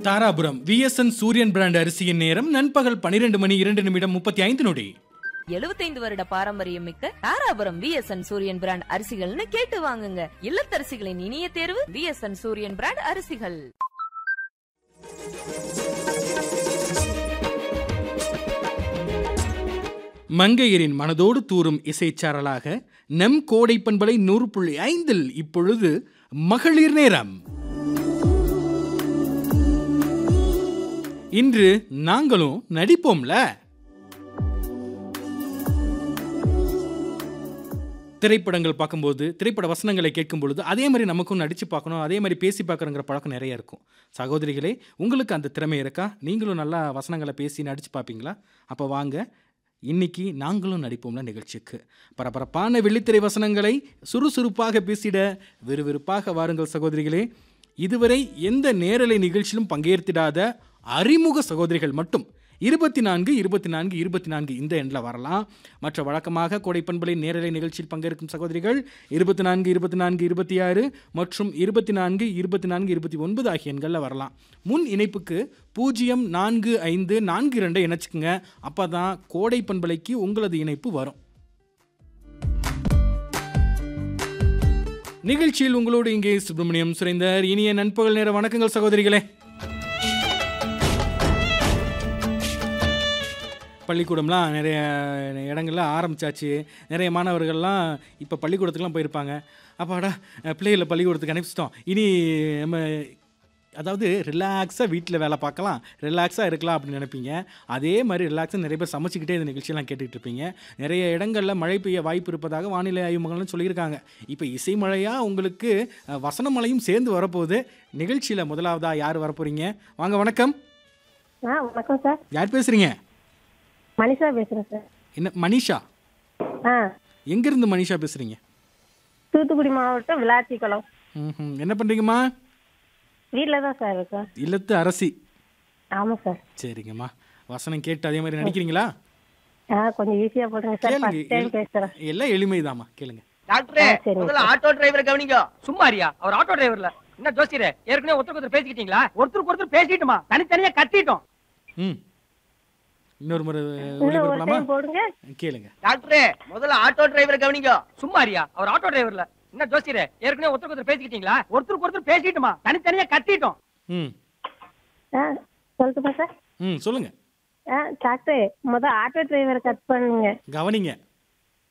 Dharapuram VSN Suriyan brand அரிசியின் நேரம் நண்பகல் பனிரெண்டு மணி இரண்டு நிமிடம் முப்பத்தி ஐந்து நொடி எழுபத்தைந்து வருட பாரம்பரியம் மிக்க தாராபுரம் விஎஸ்என் சூரியன் பிராண்ட் அரிசிகள்னு கேட்டு வாங்குங்க இல்லத்தரசிகளின் இனிய தேர்வு விஎஸ்என் சூரியன் பிராண்ட் அரிசிகள் மங்கையரின் மனதோடு தூறும் இசைச்சாரலாக நம் கோடை பண்பலை நூறு புள்ளி ஐந்தில் இப்பொழுது மகளிர் நேரம் இன்று நாங்களும் நடிப்போம்ல திரைப்படங்கள் பார்க்கும்போது திரைப்பட வசனங்களை கேட்கும் பொழுது அதே மாதிரி நமக்கும் நடித்து பார்க்கணும் அதே மாதிரி பேசி பார்க்குறங்கிற பழக்கம் நிறைய இருக்கும் சகோதரிகளே உங்களுக்கு அந்த திறமை இருக்கா நீங்களும் நல்லா வசனங்களை பேசி நடித்து பார்ப்பீங்களா அப்போ வாங்க இன்னைக்கு நாங்களும் நடிப்போம்ல நிகழ்ச்சிக்கு பரபரப்பான வெள்ளித்திரை வசனங்களை சுறுசுறுப்பாக பேசிட விறுவிறுப்பாக வாருங்கள் சகோதரிகளே இதுவரை எந்த நேரலை நிகழ்ச்சியிலும் பங்கேற்றிடாத அறிமுக சகோதரிகள் மட்டும் இருபத்தி நான்கு இருபத்தி நான்கு இருபத்தி நான்கு இந்த எண்ணில் வரலாம் மற்ற வழக்கமாக கோடைப்பண்பலை நேரலை நிகழ்ச்சியில் பங்கேற்கும் சகோதரிகள் இருபத்தி நான்கு இருபத்தி நான்கு இருபத்தி ஆறு மற்றும் இருபத்தி நான்கு இருபத்தி நான்கு இருபத்தி ஒன்பது ஆகிய எண்களில் வரலாம் முன் இணைப்புக்கு பூஜ்ஜியம் நான்கு ஐந்து நான்கு இரண்டை இணைச்சிக்கங்க அப்போ தான் கோடை பண்பலைக்கு உங்களது இணைப்பு வரும் நிகழ்ச்சியில் உங்களோடு இங்கே சுப்பிரமணியம் சுரேந்தர் இனிய நண்பகல் நேர வணக்கங்கள் சகோதரிகளே பள்ளிக்கூடம்லாம் நிறைய இடங்கள்ல ஆரம்பிச்சாச்சு நிறைய மாணவர்கள்லாம் இப்போ பள்ளிக்கூடத்துக்குலாம் போயிருப்பாங்க அப்பாடா பிள்ளைகளை பள்ளிக்கூடத்துக்கு அனுப்பிச்சிட்டோம் இனி நம்ம அதாவது ரிலாக்ஸாக வீட்டில் வேலை பார்க்கலாம் ரிலாக்ஸாக இருக்கலாம் அப்படின்னு நினைப்பீங்க அதே மாதிரி ரிலாக்ஸாக நிறைய பேர் சமைச்சிக்கிட்டே இந்த நிகழ்ச்சியெல்லாம் கேட்டுக்கிட்டு இருப்பீங்க நிறைய இடங்களில் மழை பெய்ய வாய்ப்பு இருப்பதாக வானிலை ஆய்வு மையம்லாம் சொல்லியிருக்காங்க இப்போ இசை மழையாக உங்களுக்கு அஹ், வசன மழையும் சேர்ந்து வரப்போகுது நிகழ்ச்சியில் முதலாவதாக யார் வரப்போகிறீங்க வாங்க வணக்கம் ஆ வணக்கம் சார் யார் பேசுகிறீங்க மனிஷா பேசுகிறேன் சார் என்ன மனிஷா ஆ எங்கேருந்து மனிஷா பேசுகிறீங்க தூத்துக்குடி மாவட்டம் விளாத்திக்குளம் ம் என்ன பண்ணுறீங்கம்மா வீட்டில் தான் சார் இருக்கேன் இல்லத்து அரசி ஆமாம் சார் சரிங்கம்மா வசனம் கேட்டு அதே மாதிரி நடிக்கிறீங்களா ஆ கொஞ்சம் ஈஸியாக போடுங்க சார் கேளுங்க ஃபஸ்ட் டைம் எல்- பேசுகிறேன் எல்லாம் எளிமைதாம்மா கேளுங்க டாக்டரே ஆ, சரிங்க முதல்ல ஆட்டோ டிரைவர் கவனிங்க சும்மாரியா அவர் ஆட்டோ டிரைவர்ல என்ன ஜோசியரே ஏற்கனவே ஒருத்தருக்கு ஒருத்தர் பேசிக்கிட்டீங்களா ஒருத்தருக்கு ஒருத்தர் பேசிட்டுமா தனித்தனியா கத்திட்டோம் ம் இன்னொரு முறை இன்னும் ஒரு ஒளிபரப்பலாமா டைம் போடுங்க கேளுங்க டாக்டரே முதல்ல ஆட்டோ டிரைவர் கவனிங்க சும்மாரியா அவர் ஆட்டோ டிரைவர்ல என்ன ஜோசியரே ஏற்கனவே ஒருத்தருக்கு ஒருத்தர் பேசிக்கிட்டீங்களா ஒருத்தருக்கு ஒருத்தர் பேசிட்டுமா தனித்தனியா கத்திட்டோம் ம் ஆ சொல்லட்டுமா சார் ம் சொல்லுங்க ஆ டாக்டர் முதல் ஆட்டோ டிரைவரை கட் பண்ணுங்க கவனிங்க